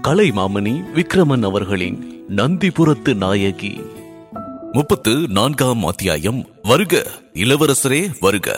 கலைமாமணி விக்ரமன் அவர்களின் நந்திபுரத்து நாயகி முப்பத்து நான்காம் அத்தியாயம் வருக இளவரசரே வருக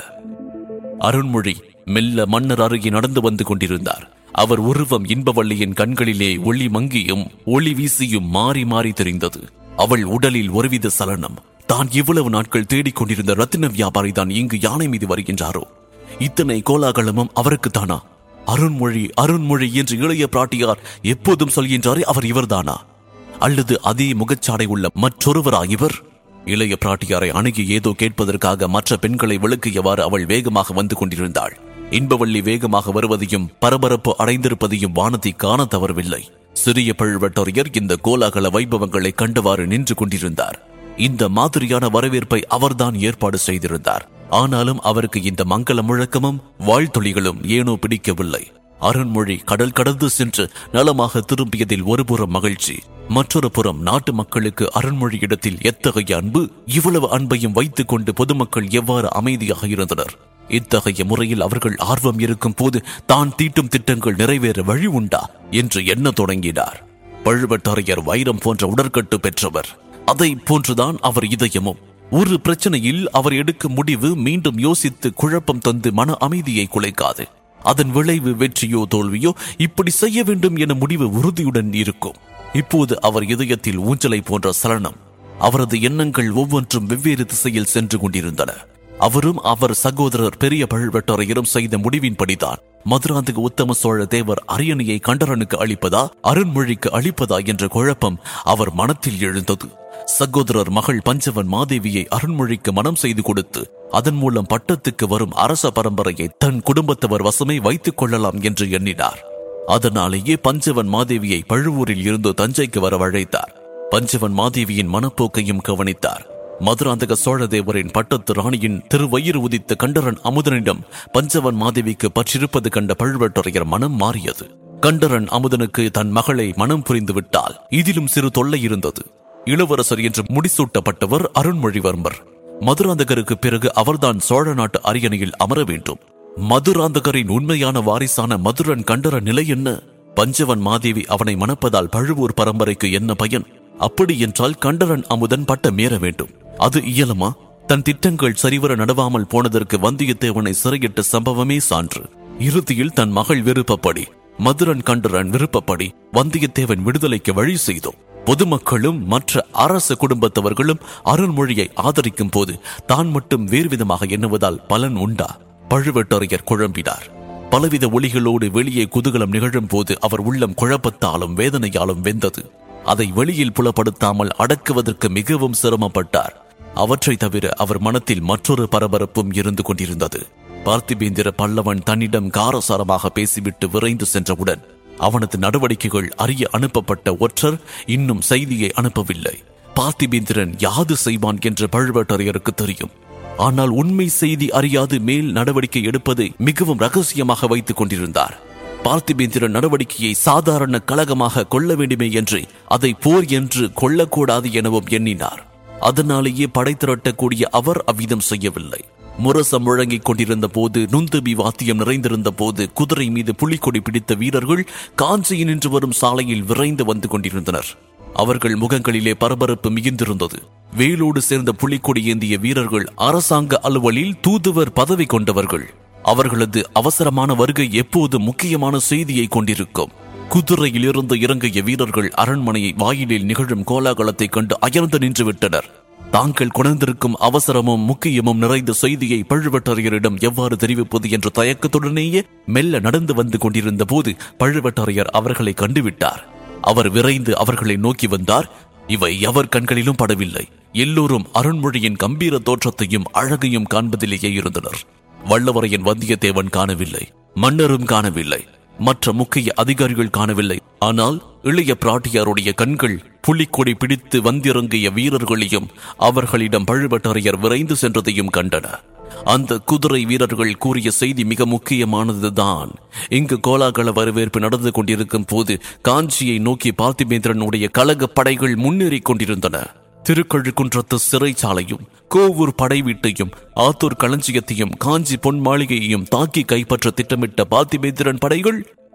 அருண்மொழி மெல்ல மன்னர் அருகே நடந்து வந்து கொண்டிருந்தார் அவர் உருவம் இன்பவள்ளியின் கண்களிலே ஒளி மங்கியும் ஒளி வீசியும் மாறி மாறி தெரிந்தது அவள் உடலில் ஒருவித சலனம் தான் இவ்வளவு நாட்கள் தேடிக் கொண்டிருந்த ரத்தின வியாபாரி தான் இங்கு யானை மீது வருகின்றாரோ இத்தனை கோலாகலமும் அவருக்கு தானா அருண்மொழி அருண்மொழி என்று இளைய பிராட்டியார் எப்போதும் சொல்கின்றாரே அவர் இவர்தானா அல்லது அதே முகச்சாடை உள்ள மற்றொருவரா இவர் இளைய பிராட்டியாரை அணுகி ஏதோ கேட்பதற்காக மற்ற பெண்களை விளக்கியவாறு அவள் வேகமாக வந்து கொண்டிருந்தாள் இன்பவள்ளி வேகமாக வருவதையும் பரபரப்பு அடைந்திருப்பதையும் வானதி காண தவறவில்லை சிறிய பழுவட்டரையர் இந்த கோலாகல வைபவங்களை கண்டவாறு நின்று கொண்டிருந்தார் இந்த மாதிரியான வரவேற்பை அவர்தான் ஏற்பாடு செய்திருந்தார் ஆனாலும் அவருக்கு இந்த மங்கள முழக்கமும் வாழ்த்தொழிகளும் ஏனோ பிடிக்கவில்லை அருண்மொழி கடல் கடந்து சென்று நலமாக திரும்பியதில் ஒருபுறம் மகிழ்ச்சி மற்றொரு புறம் நாட்டு மக்களுக்கு அருண்மொழி இடத்தில் எத்தகைய அன்பு இவ்வளவு அன்பையும் வைத்துக் கொண்டு பொதுமக்கள் எவ்வாறு அமைதியாக இருந்தனர் இத்தகைய முறையில் அவர்கள் ஆர்வம் இருக்கும் போது தான் தீட்டும் திட்டங்கள் நிறைவேற வழி உண்டா என்று எண்ண தொடங்கினார் பழுவட்டரையர் வைரம் போன்ற உடற்கட்டு பெற்றவர் அதை போன்றுதான் அவர் இதயமும் ஒரு பிரச்சனையில் அவர் எடுக்கும் முடிவு மீண்டும் யோசித்து குழப்பம் தந்து மன அமைதியை குலைக்காது அதன் விளைவு வெற்றியோ தோல்வியோ இப்படி செய்ய வேண்டும் என முடிவு உறுதியுடன் இருக்கும் இப்போது அவர் இதயத்தில் ஊஞ்சலை போன்ற சலனம் அவரது எண்ணங்கள் ஒவ்வொன்றும் வெவ்வேறு திசையில் சென்று கொண்டிருந்தன அவரும் அவர் சகோதரர் பெரிய பழுவட்டரையரும் செய்த முடிவின்படிதான் மதுராந்தக உத்தம சோழ தேவர் அரியணையை கண்டரனுக்கு அளிப்பதா அருண்மொழிக்கு அளிப்பதா என்ற குழப்பம் அவர் மனத்தில் எழுந்தது சகோதரர் மகள் பஞ்சவன் மாதேவியை அருண்மொழிக்கு மனம் செய்து கொடுத்து அதன் மூலம் பட்டத்துக்கு வரும் அரச பரம்பரையை தன் குடும்பத்தவர் வசமே வைத்துக் கொள்ளலாம் என்று எண்ணினார் அதனாலேயே பஞ்சவன் மாதேவியை பழுவூரில் இருந்து தஞ்சைக்கு வரவழைத்தார் பஞ்சவன் மாதேவியின் மனப்போக்கையும் கவனித்தார் மதுராந்தக சோழதேவரின் பட்டத்து ராணியின் திருவயிறு உதித்த கண்டரன் அமுதனிடம் பஞ்சவன் மாதேவிக்கு பற்றிருப்பது கண்ட பழுவட்டரையர் மனம் மாறியது கண்டரன் அமுதனுக்கு தன் மகளை மனம் புரிந்து விட்டால் இதிலும் சிறு தொல்லை இருந்தது இளவரசர் என்று முடிசூட்டப்பட்டவர் அருண்மொழிவர்மர் மதுராந்தகருக்கு பிறகு அவர்தான் சோழ நாட்டு அரியணையில் அமர வேண்டும் மதுராந்தகரின் உண்மையான வாரிசான மதுரன் கண்டர நிலை என்ன பஞ்சவன் மாதேவி அவனை மணப்பதால் பழுவூர் பரம்பரைக்கு என்ன பயன் அப்படி என்றால் கண்டரன் அமுதன் பட்டம் ஏற வேண்டும் அது இயலுமா தன் திட்டங்கள் சரிவர நடவாமல் போனதற்கு வந்தியத்தேவனை சிறையிட்ட சம்பவமே சான்று இறுதியில் தன் மகள் விருப்பப்படி மதுரன் கண்டரன் விருப்பப்படி வந்தியத்தேவன் விடுதலைக்கு வழி செய்தோம் பொதுமக்களும் மற்ற அரச குடும்பத்தவர்களும் அருண்மொழியை ஆதரிக்கும் போது தான் மட்டும் வேறு விதமாக எண்ணுவதால் பலன் உண்டா பழுவேட்டரையர் குழம்பினார் பலவித ஒளிகளோடு வெளியே குதூகலம் நிகழும் போது அவர் உள்ளம் குழப்பத்தாலும் வேதனையாலும் வெந்தது அதை வெளியில் புலப்படுத்தாமல் அடக்குவதற்கு மிகவும் சிரமப்பட்டார் அவற்றை தவிர அவர் மனத்தில் மற்றொரு பரபரப்பும் இருந்து கொண்டிருந்தது பார்த்திபேந்திர பல்லவன் தன்னிடம் காரசாரமாக பேசிவிட்டு விரைந்து சென்றவுடன் அவனது நடவடிக்கைகள் அறிய அனுப்பப்பட்ட ஒற்றர் இன்னும் செய்தியை அனுப்பவில்லை பார்த்திபேந்திரன் யாது செய்வான் என்று பழுவேட்டரையருக்கு தெரியும் ஆனால் உண்மை செய்தி அறியாது மேல் நடவடிக்கை எடுப்பதை மிகவும் ரகசியமாக வைத்துக் கொண்டிருந்தார் பார்த்திபேந்திரன் நடவடிக்கையை சாதாரண கழகமாக கொள்ள வேண்டுமே என்று அதை போர் என்று கொள்ளக்கூடாது எனவும் எண்ணினார் அதனாலேயே படை திரட்டக்கூடிய அவர் அவ்விதம் செய்யவில்லை முரசம் முழங்கிக் கொண்டிருந்த போது நுந்தபி வாத்தியம் நிறைந்திருந்த போது குதிரை மீது புலிக்கொடி பிடித்த வீரர்கள் காஞ்சியில் நின்று வரும் சாலையில் விரைந்து வந்து கொண்டிருந்தனர் அவர்கள் முகங்களிலே பரபரப்பு மிகுந்திருந்தது வேலோடு சேர்ந்த புலிக்கொடி ஏந்திய வீரர்கள் அரசாங்க அலுவலில் தூதுவர் பதவி கொண்டவர்கள் அவர்களது அவசரமான வருகை எப்போது முக்கியமான செய்தியை கொண்டிருக்கும் குதிரையில் இருந்து இறங்கிய வீரர்கள் அரண்மனையை வாயிலில் நிகழும் கோலாகலத்தைக் கண்டு அயர்ந்து நின்று விட்டனர் தாங்கள் கொண்டிருக்கும் அவசரமும் முக்கியமும் நிறைந்த செய்தியை பழுவட்டரையரிடம் எவ்வாறு தெரிவிப்பது என்ற தயக்கத்துடனேயே மெல்ல நடந்து வந்து கொண்டிருந்த போது பழுவட்டரையர் அவர்களை கண்டுவிட்டார் அவர் விரைந்து அவர்களை நோக்கி வந்தார் இவை எவர் கண்களிலும் படவில்லை எல்லோரும் அருண்மொழியின் கம்பீர தோற்றத்தையும் அழகையும் காண்பதிலேயே இருந்தனர் வல்லவரையன் வந்தியத்தேவன் காணவில்லை மன்னரும் காணவில்லை மற்ற முக்கிய அதிகாரிகள் காணவில்லை ஆனால் இளைய பிராட்டியாருடைய கண்கள் புலிக்கொடி பிடித்து வந்திறங்கிய வீரர்களையும் அவர்களிடம் பழுவட்டரையர் விரைந்து சென்றதையும் கண்டன அந்த குதிரை வீரர்கள் கூறிய செய்தி மிக முக்கியமானதுதான் இங்கு கோலாகல வரவேற்பு நடந்து கொண்டிருக்கும் போது காஞ்சியை நோக்கி பார்த்திபேந்திரனுடைய கழக படைகள் முன்னேறிக் கொண்டிருந்தன திருக்கழுக்குன்றத்து சிறைச்சாலையும் கோவூர் படை வீட்டையும் ஆத்தூர் களஞ்சியத்தையும் காஞ்சி பொன் மாளிகையையும் தாக்கி கைப்பற்ற திட்டமிட்ட பார்த்திபேந்திரன் படைகள்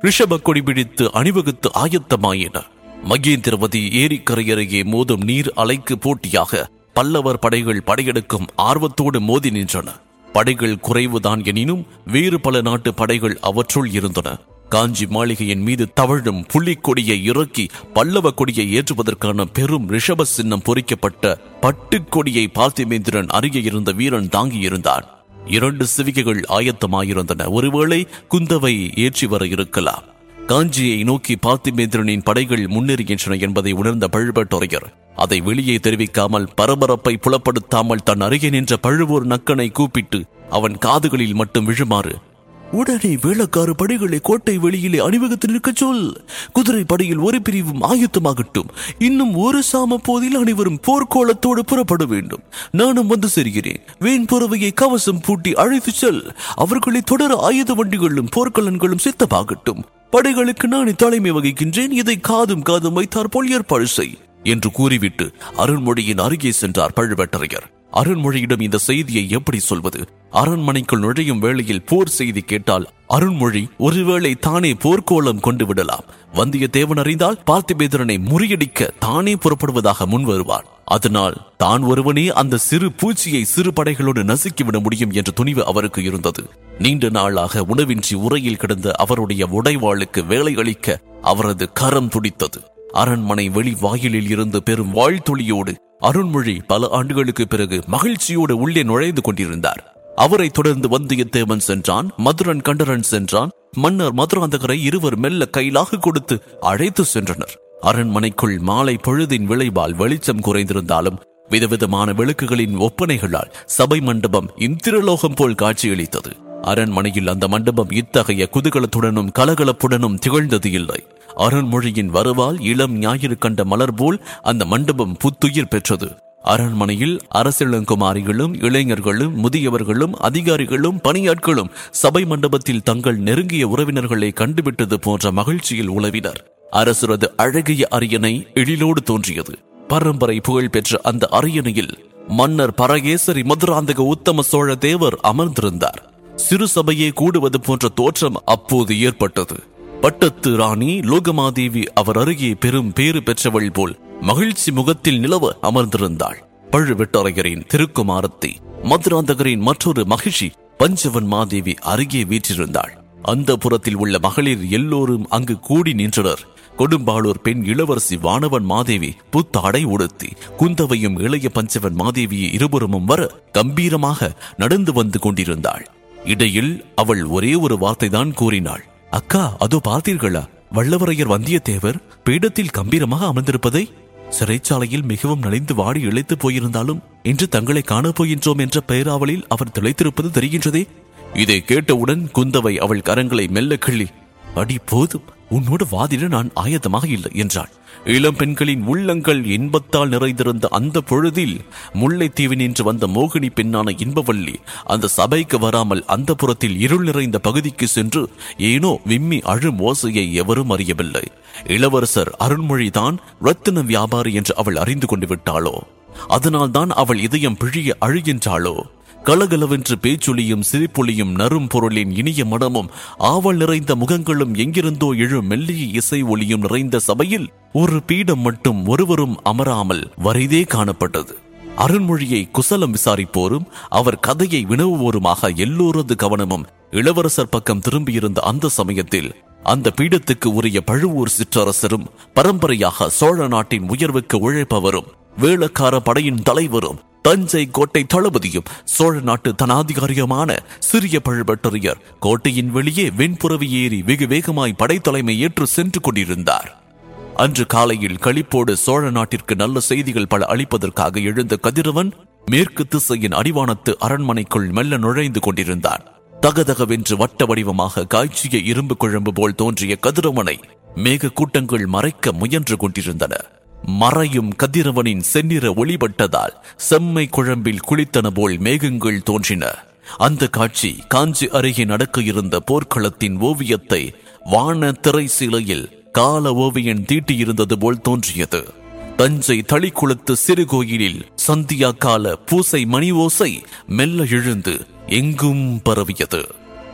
ரிஷப கொடி பிடித்து அணிவகுத்து ஆயத்தமாயின மகேந்திரவதி ஏரிக்கரை அருகே மோதும் நீர் அலைக்கு போட்டியாக பல்லவர் படைகள் படையெடுக்கும் ஆர்வத்தோடு மோதி நின்றன படைகள் குறைவுதான் எனினும் வேறு பல நாட்டு படைகள் அவற்றுள் இருந்தன காஞ்சி மாளிகையின் மீது தவழும் புலிக்கொடியை இறக்கி பல்லவ கொடியை ஏற்றுவதற்கான பெரும் ரிஷப சின்னம் பொறிக்கப்பட்ட பட்டுக்கொடியை பார்த்திமேந்திரன் அருகே இருந்த வீரன் தாங்கியிருந்தான் இரண்டு சிவிகைகள் ஆயத்தமாயிருந்தன ஒருவேளை குந்தவை ஏற்றி வர இருக்கலாம் காஞ்சியை நோக்கி பார்த்திமேந்திரனின் படைகள் முன்னேறுகின்றன என்பதை உணர்ந்த பழுவேட்டரையர் அதை வெளியே தெரிவிக்காமல் பரபரப்பை புலப்படுத்தாமல் தன் அருகே நின்ற பழுவூர் நக்கனை கூப்பிட்டு அவன் காதுகளில் மட்டும் விழுமாறு உடனே வேளக்கார படைகளை கோட்டை வெளியிலே அணிவகுத்து நிற்கச் சொல் குதிரை படையில் ஒரு பிரிவும் ஆயத்தமாகட்டும் இன்னும் ஒரு சாம போதில் அனைவரும் போர்க்கோளத்தோடு புறப்பட வேண்டும் நானும் வந்து சேர்கிறேன் வேண்புறவையை கவசம் பூட்டி அழைத்துச் செல் அவர்களை தொடர ஆயுத வண்டிகளும் போர்க்கலன்களும் சித்தமாகட்டும் படைகளுக்கு நானே தலைமை வகிக்கின்றேன் இதை காதும் காதும் வைத்தார் போல் ஏற்பாடு செய் என்று கூறிவிட்டு அருண்மொழியின் அருகே சென்றார் பழுவேட்டரையர் அருண்மொழியிடம் இந்த செய்தியை எப்படி சொல்வது அரண்மனைக்குள் நுழையும் வேளையில் போர் செய்தி கேட்டால் அருண்மொழி ஒருவேளை தானே போர்க்கோளம் கொண்டு விடலாம் வந்தியத்தேவன் அறிந்தால் பார்த்திபேந்திரனை முறியடிக்க தானே புறப்படுவதாக முன் வருவான் அதனால் தான் ஒருவனே அந்த சிறு பூச்சியை சிறு படைகளோடு நசுக்கிவிட முடியும் என்ற துணிவு அவருக்கு இருந்தது நீண்ட நாளாக உணவின்றி உரையில் கிடந்த அவருடைய உடைவாளுக்கு வேலை அளிக்க அவரது கரம் துடித்தது அரண்மனை வெளி வாயிலில் இருந்து பெரும் வாழ்த்துளியோடு அருண்மொழி பல ஆண்டுகளுக்கு பிறகு மகிழ்ச்சியோடு உள்ளே நுழைந்து கொண்டிருந்தார் அவரை தொடர்ந்து வந்தியத்தேவன் சென்றான் மதுரன் கண்டரன் சென்றான் மன்னர் மதுராந்தகரை இருவர் மெல்ல கையிலாக கொடுத்து அழைத்து சென்றனர் அரண்மனைக்குள் மாலை பொழுதின் விளைவால் வெளிச்சம் குறைந்திருந்தாலும் விதவிதமான விளக்குகளின் ஒப்பனைகளால் சபை மண்டபம் இந்திரலோகம் போல் காட்சியளித்தது அரண்மனையில் அந்த மண்டபம் இத்தகைய குதூகலத்துடனும் கலகலப்புடனும் திகழ்ந்தது இல்லை அருண்மொழியின் வரவால் இளம் ஞாயிறு கண்ட மலர் போல் அந்த மண்டபம் புத்துயிர் பெற்றது அரண்மனையில் அரசிளங்குமாரிகளும் இளைஞர்களும் முதியவர்களும் அதிகாரிகளும் பணியாட்களும் சபை மண்டபத்தில் தங்கள் நெருங்கிய உறவினர்களை கண்டுவிட்டது போன்ற மகிழ்ச்சியில் உழவினர் அரசுரது அழகிய அரியணை எழிலோடு தோன்றியது பரம்பரை புகழ் பெற்ற அந்த அரியணையில் மன்னர் பரகேசரி மதுராந்தக உத்தம சோழ தேவர் அமர்ந்திருந்தார் சிறு சபையே கூடுவது போன்ற தோற்றம் அப்போது ஏற்பட்டது பட்டத்து ராணி லோகமாதேவி அவர் அருகே பெரும் பேறு பெற்றவள் போல் மகிழ்ச்சி முகத்தில் நிலவ அமர்ந்திருந்தாள் பழுவேட்டரையரின் திருக்குமாரத்தி மதுராந்தகரின் மற்றொரு மகிழ்ச்சி பஞ்சவன் மாதேவி அருகே வீற்றிருந்தாள் அந்த புறத்தில் உள்ள மகளிர் எல்லோரும் அங்கு கூடி நின்றனர் கொடும்பாளூர் பெண் இளவரசி வானவன் மாதேவி புத்தாடை உடுத்தி குந்தவையும் இளைய பஞ்சவன் மாதேவியை இருபுறமும் வர கம்பீரமாக நடந்து வந்து கொண்டிருந்தாள் இடையில் அவள் ஒரே ஒரு வார்த்தை தான் கூறினாள் அக்கா அதோ பார்த்தீர்களா வல்லவரையர் வந்தியத்தேவர் பீடத்தில் கம்பீரமாக அமர்ந்திருப்பதை சிறைச்சாலையில் மிகவும் நலிந்து வாடி இழைத்து போயிருந்தாலும் இன்று தங்களை காணப் போகின்றோம் என்ற பெயராவலில் அவர் திளைத்திருப்பது தெரிகின்றதே இதை கேட்டவுடன் குந்தவை அவள் கரங்களை மெல்ல கிள்ளி அடி போதும் உன்னோடு வாதிட நான் ஆயத்தமாக இல்லை என்றாள் இளம் பெண்களின் உள்ளங்கள் இன்பத்தால் நிறைந்திருந்த அந்த பொழுதில் முல்லைத்தீவு நின்று வந்த மோகினி பெண்ணான இன்பவல்லி அந்த சபைக்கு வராமல் அந்த புறத்தில் இருள் நிறைந்த பகுதிக்கு சென்று ஏனோ விம்மி அழும் ஓசையை எவரும் அறியவில்லை இளவரசர் அருண்மொழிதான் ரத்தின வியாபாரி என்று அவள் அறிந்து கொண்டு விட்டாளோ அதனால்தான் அவள் இதயம் பிழிய அழுகின்றாளோ கலகலவென்று பேச்சொலியும் சிரிப்பொலியும் நரும் பொருளின் இனிய மனமும் ஆவல் நிறைந்த முகங்களும் எங்கிருந்தோ எழும் மெல்லிய இசை ஒளியும் நிறைந்த சபையில் ஒரு பீடம் மட்டும் ஒருவரும் அமராமல் வரைதே காணப்பட்டது அருண்மொழியை குசலம் விசாரிப்போரும் அவர் கதையை வினவுவோருமாக எல்லோரது கவனமும் இளவரசர் பக்கம் திரும்பியிருந்த அந்த சமயத்தில் அந்த பீடத்துக்கு உரிய பழுவூர் சிற்றரசரும் பரம்பரையாக சோழ நாட்டின் உயர்வுக்கு உழைப்பவரும் வேளக்கார படையின் தலைவரும் தஞ்சை கோட்டை தளபதியும் சோழ நாட்டு தனாதிகாரியுமான சிறிய பழுவேட்டரையர் கோட்டையின் வெளியே வெண்புறவி ஏறி வெகு வேகமாய் படைத்தலைமை ஏற்று சென்று கொண்டிருந்தார் அன்று காலையில் களிப்போடு சோழ நாட்டிற்கு நல்ல செய்திகள் பல அளிப்பதற்காக எழுந்த கதிரவன் மேற்கு திசையின் அடிவானத்து அரண்மனைக்குள் மெல்ல நுழைந்து கொண்டிருந்தான் தகதகவென்று வட்ட வடிவமாக காய்ச்சிய இரும்பு குழம்பு போல் தோன்றிய கதிரவனை மேக கூட்டங்கள் மறைக்க முயன்று கொண்டிருந்தன மறையும் கதிரவனின் செந்நிற ஒளிபட்டதால் செம்மை குழம்பில் குளித்தன போல் மேகங்கள் தோன்றின அந்த காட்சி காஞ்சி அருகே நடக்க இருந்த போர்க்களத்தின் ஓவியத்தை வான திரை சிலையில் கால ஓவியன் தீட்டியிருந்தது போல் தோன்றியது தஞ்சை தளிக்குளத்து சிறு கோயிலில் சந்தியா கால பூசை மணி ஓசை மெல்ல எழுந்து எங்கும் பரவியது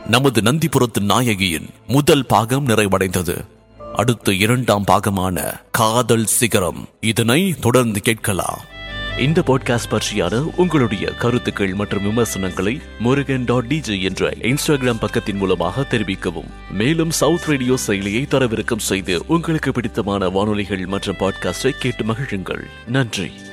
நமது நந்திபுரத்து நாயகியின் முதல் பாகம் நிறைவடைந்தது அடுத்து இரண்டாம் பாகமான காதல் சிகரம் இதனை தொடர்ந்து கேட்கலாம் இந்த பாட்காஸ்ட் பற்றியான உங்களுடைய கருத்துக்கள் மற்றும் விமர்சனங்களை முருகன் டாட் டிஜே என்ற இன்ஸ்டாகிராம் பக்கத்தின் மூலமாக தெரிவிக்கவும் மேலும் சவுத் ரேடியோ செயலியை தரவிறக்கம் செய்து உங்களுக்கு பிடித்தமான வானொலிகள் மற்றும் பாட்காஸ்டை கேட்டு மகிழுங்கள் நன்றி